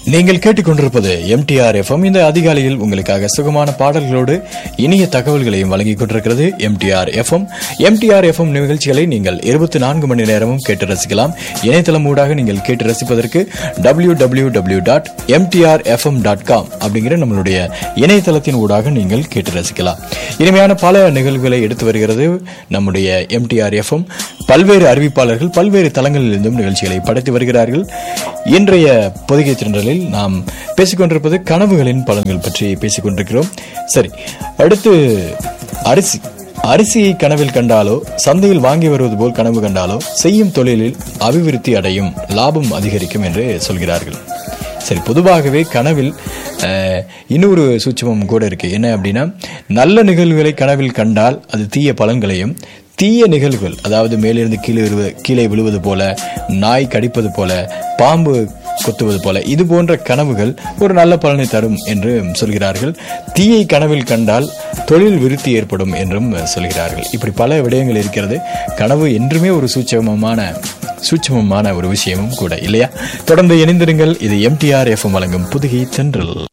நீங்கள் கேட்டுக்கொண்டிருப்பது MTR FM இந்த அதிகாலையில் உங்களுக்காக சுகமான பாடல்களோடு இனிய தகவல்களையும் வழங்கிக் கொண்டிருக்கிறது எம்டிஆர் எஃப்எம் எம்டிஆர் எஃப்எம் நிகழ்ச்சிகளை நீங்கள் இருபத்தி நான்கு மணி நேரமும் கேட்டு ரசிக்கலாம் இணையதளம் ஊடாக நீங்கள் கேட்டு ரசிப்பதற்கு W W W dot MTR FM dot com அப்படிங்கிற நம்மளுடைய இணையதளத்தின் ஊடாக நீங்கள் கேட்டு ரசிக்கலாம் இனிமையான பல நிகழ்வுகளை எடுத்து வருகிறது நம்முடைய எம்டிஆர் எஃப்எம் பல்வேறு அறிவிப்பாளர்கள் பல்வேறு தளங்களிலிருந்தும் நிகழ்ச்சிகளை படைத்து வருகிறார்கள் இன்றைய பொதிகை திரண்டலில் நாம் பேசிக்கொண்டிருப்பது கனவுகளின் பலன்கள் பற்றி பேசிக் கொண்டிருக்கிறோம் சரி அடுத்து அரிசி அரிசியை கனவில் கண்டாலோ சந்தையில் வாங்கி வருவது போல் கனவு கண்டாலோ செய்யும் தொழிலில் அபிவிருத்தி அடையும் லாபம் அதிகரிக்கும் என்று சொல்கிறார்கள் சரி பொதுவாகவே கனவில் அஹ், இன்னொரு சூட்சமம் கூட இருக்கு என்ன அப்படின்னா நல்ல நிகழ்வுகளை கனவில் கண்டால் அது தீய பலன்களையும் தீய நிகழ்வுகள் அதாவது மேலிருந்து கீழே விழுவ கீழே விழுவது போல நாய் கடிப்பது போல பாம்பு கொத்துவது போல இது போன்ற கனவுகள் ஒரு நல்ல பலனை தரும் என்று சொல்கிறார்கள் தீயை கனவில் கண்டால் தொழில் விருத்தி ஏற்படும் என்றும் சொல்கிறார்கள் இப்படி பல விடயங்கள் இருக்கிறது கனவு என்றுமே ஒரு சூட்சமமான சூட்சமமான ஒரு விஷயமும் கூட இல்லையா தொடர்ந்து இணைந்திருங்கள் இது எம்டிஆர் எஃப்எம் வழங்கும் புதுகை தென்றல்